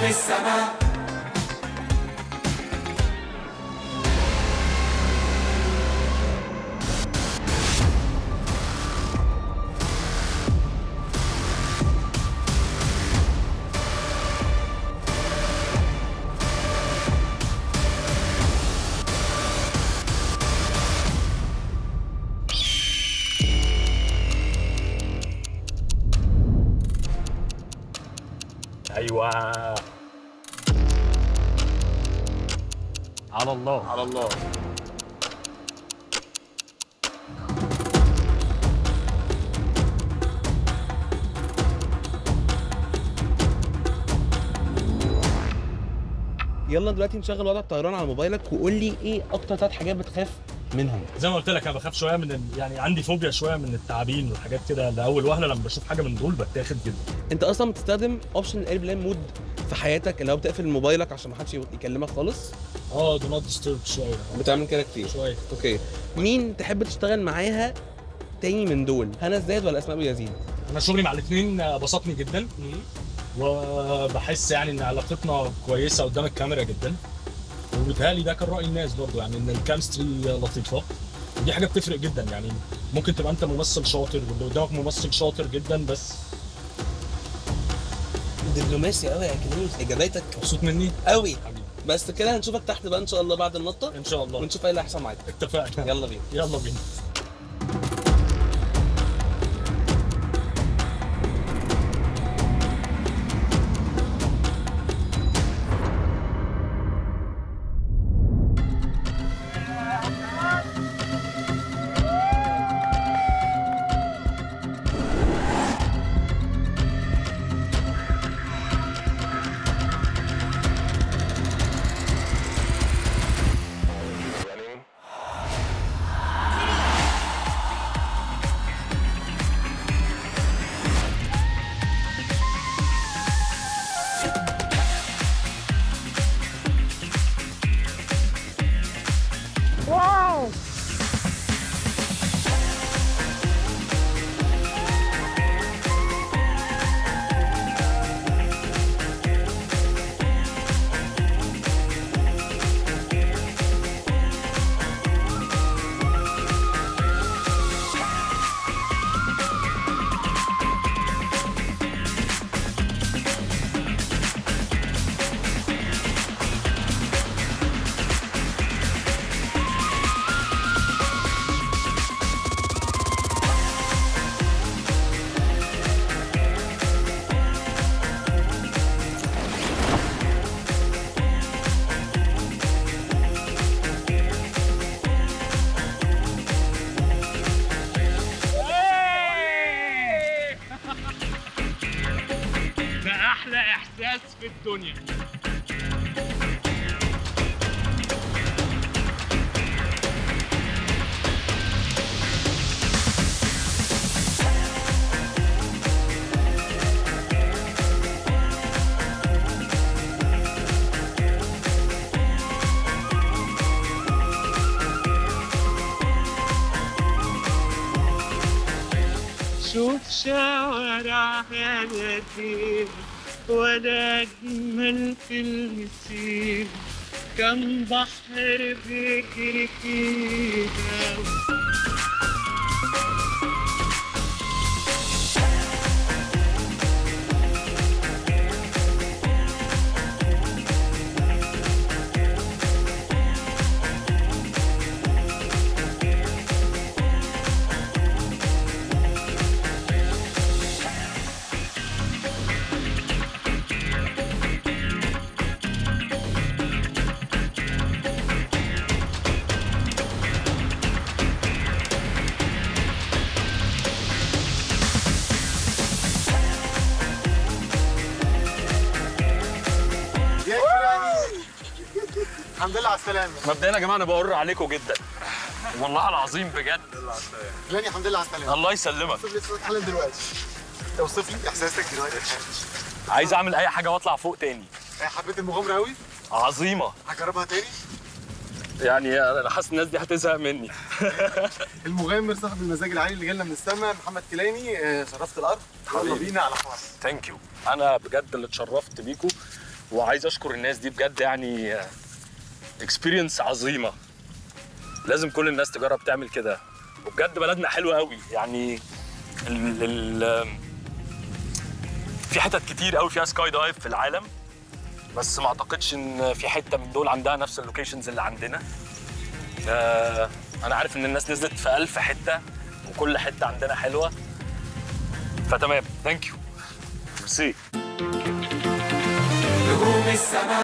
السماء ايوه على الله على الله يلا دلوقتي نشغل وضع الطيران على موبايلك وقول لي ايه اكتر ثلاث حاجات بتخاف منهم زي ما قلت لك انا بخاف شويه من ال- يعني عندي فوبيا شويه من التعابين والحاجات كده لاول وهله لما بشوف حاجه من دول بتاخد جدا انت اصلا بتستخدم اوبشن الايربلين مود في حياتك اللي هو بتقفل موبايلك عشان ما حدش يكلمك خالص اه دو نوت ديسترب شويه بتعمل كده كتير شويه اوكي مين تحب تشتغل معاها تاني من دول هنا الزاهد ولا اسماء ابو يزيد انا شغلي مع الاثنين بسطني جدا وبحس يعني ان علاقتنا كويسه قدام الكاميرا جدا وبيتهيألي ده كان راي الناس برضو يعني ان الكيمستري لطيفه ودي حاجه بتفرق جدا يعني ممكن تبقى انت ممثل شاطر واللي قدامك ممثل شاطر جدا بس دبلوماسي قوي يا كريم اجاباتك مبسوط مني قوي حبيبي بس كده هنشوفك تحت بقى ان شاء الله بعد النطه ان شاء الله ونشوف ايه اللي هيحصل معاك اتفقنا يلا بينا يلا بينا ده احلى احساس في الدنيا شوف شوارع يا نسيم ولا أجمل في المسير كم بحر بيجري فيها الحمد لله على السلامة مبدئيا يا جماعه انا بقر عليكم جدا والله العظيم بجد لاني الحمد لله على السلامة الله يسلمك اوصف لي صوت حالا دلوقتي اوصف لي احساسك دلوقتي عايز اعمل اي حاجه واطلع فوق تاني إيه، حبيت المغامرة قوي عظيمه هجربها تاني يعني انا حاسس الناس دي هتزهق مني المغامر صاحب المزاج العالي اللي جالنا من السما محمد كيلاني آه، شرفت الارض يلا حبيبي. بينا على حوار ثانك يو انا بجد اللي اتشرفت بيكم وعايز اشكر الناس دي بجد يعني اكسبيرينس عظيمه لازم كل الناس تجرب تعمل كده وبجد بلدنا حلوه قوي يعني ال ال في حتت كتير قوي فيها سكاي دايف في العالم بس ما اعتقدش ان في حته من دول عندها نفس اللوكيشنز اللي عندنا آه، انا عارف ان الناس نزلت في ألف حته وكل حته عندنا حلوه فتمام ثانك يو ميرسي